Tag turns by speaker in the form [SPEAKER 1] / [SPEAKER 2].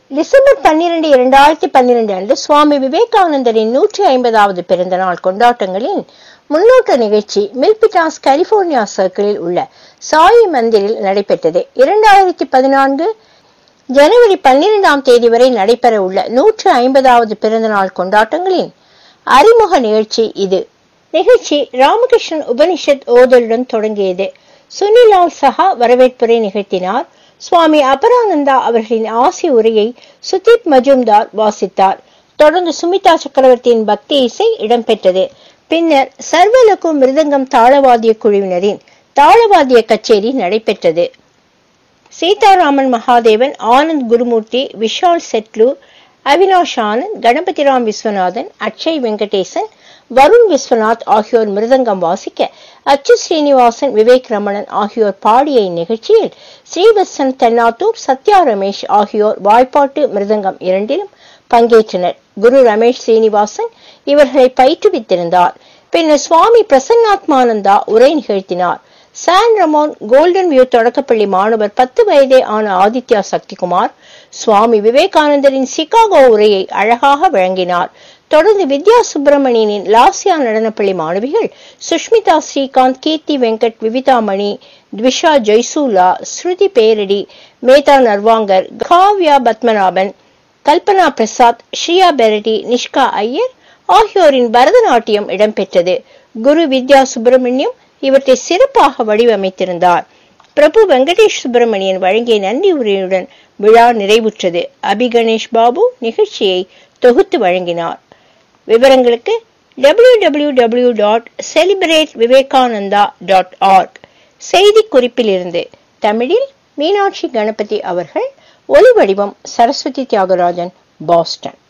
[SPEAKER 1] December பன்னிரண்டு இரண்டாயிரத்தி பன்னிரண்டு அன்று சுவாமி விவேகானந்தரின் நூற்றி ஐம்பதாவது பிறந்த நாள் கொண்டாட்டங்களின் முன்னோட்ட நிகழ்ச்சி மில்பிட்டாஸ் கலிபோர்னியா சர்க்கிளில் உள்ள சாயி மந்திரில் நடைபெற்றது இரண்டாயிரத்தி பதினான்கு ஜனவரி பன்னிரெண்டாம் தேதி வரை நடைபெற உள்ள நூற்று ஐம்பதாவது பிறந்த நாள் கொண்டாட்டங்களின் அறிமுக நிகழ்ச்சி இது நிகழ்ச்சி ராமகிருஷ்ணன் உபனிஷத் ஓதலுடன் தொடங்கியது சுனிலால் சஹா வரவேற்புரை நிகழ்த்தினார் சுவாமி அபரானந்தா அவர்களின் ஆசி உரையை சுதீப் மஜும்தார் வாசித்தார் தொடர்ந்து சுமிதா சக்கரவர்த்தியின் பக்தி இசை இடம்பெற்றது பின்னர் சர்வலகு மிருதங்கம் தாளவாதிய குழுவினரின் தாளவாதிய கச்சேரி நடைபெற்றது சீதாராமன் மகாதேவன் ஆனந்த் குருமூர்த்தி விஷால் செட்லூர் அவினாஷ் ஆனந்த் கணபதிராம் விஸ்வநாதன் அக்ஷய் வெங்கடேசன் வருண் விஸ்வநாத் ஆகியோர் மிருதங்கம் வாசிக்க அச்சு ஸ்ரீனிவாசன் விவேக் ரமணன் ஆகியோர் பாடிய இந்நிகழ்ச்சியில் ஸ்ரீவத்சன் தென்னாத்தூர் சத்யா ரமேஷ் ஆகியோர் வாய்ப்பாட்டு மிருதங்கம் இரண்டிலும் பங்கேற்றனர் குரு ரமேஷ் ஸ்ரீனிவாசன் இவர்களை பயிற்றுவித்திருந்தார் பின்னர் சுவாமி பிரசன்னாத்மானந்தா உரை நிகழ்த்தினார் சான் ரமோன் கோல்டன் வியூ தொடக்கப்பள்ளி மாணவர் பத்து வயதே ஆன ஆதித்யா சக்திகுமார் சுவாமி விவேகானந்தரின் சிகாகோ உரையை அழகாக வழங்கினார் தொடர்ந்து வித்யா சுப்பிரமணியனின் லாஸ்யா நடனப்பள்ளி மாணவிகள் சுஷ்மிதா ஸ்ரீகாந்த் கீர்த்தி வெங்கட் விவிதா மணி த்விஷா ஜெய்சூலா ஸ்ருதி பேரடி மேதா நர்வாங்கர் காவ்யா பத்மநாபன் கல்பனா பிரசாத் ஸ்ரீயா பெரடி நிஷ்கா ஐயர் ஆகியோரின் பரதநாட்டியம் இடம்பெற்றது குரு வித்யா சுப்பிரமணியம் இவற்றை சிறப்பாக வடிவமைத்திருந்தார் பிரபு வெங்கடேஷ் சுப்பிரமணியன் வழங்கிய நன்றி உரையுடன் விழா நிறைவுற்றது அபி கணேஷ் பாபு நிகழ்ச்சியை தொகுத்து வழங்கினார் விவரங்களுக்கு W W W dot celebrate Vivekananda dot org செய்தி குறிப்பிலிருந்து தமிழில் மீனாட்சி கணபதி அவர்கள் ஒலி வடிவம் சரஸ்வதி தியாகராஜன் பாஸ்டன்